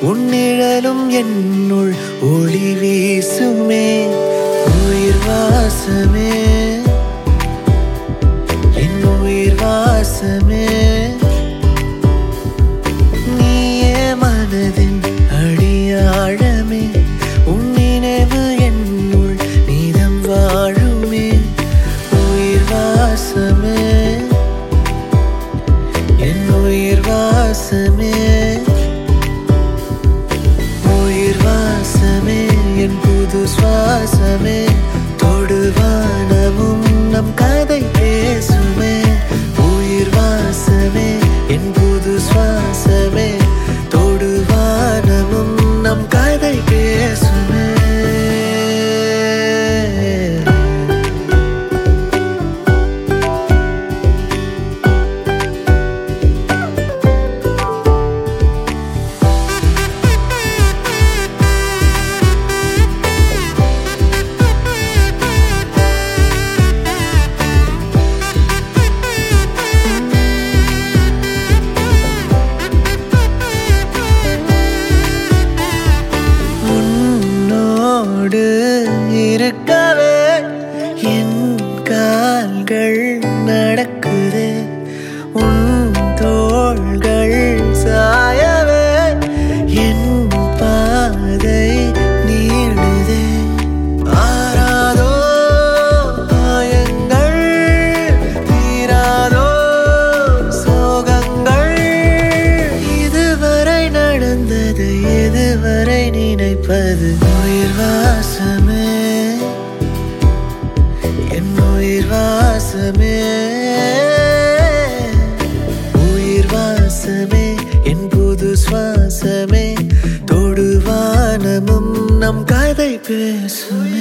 உன் நிழலும் என்னுள் ஒளி வீசுமே உயிர் வாசமே என் உயிர் வாசமே நீயே மனதின் அடியாழமே உன் நினைவு என்னுள் நீதம் வாழுமே உயிர் வாசமே என் உயிர் வாசமே உயிர் வாசமே என் புது சுவாசமே தொடுவானமும் நம் கதை பேசுமே உயிர் வாசமே என் புது சுவாசமே தொடுவானமும் நம் கதை பேசுமே உன்னோடு இருக்கவே என் கால்கள் நடக்குது உன் தோள்கள் சாயவே என் பாதை நீளுதே ஆறாதோ காயங்கள் தீராதோ சோகங்கள் இதுவரை நடந்தது எதுவரை நினைப்பது உயிர் வாசமே என் உயிர் வாசமே உயிர் வாசமே என் புது சுவாசமே தொடுவானமும் நம் கதை பேசுமே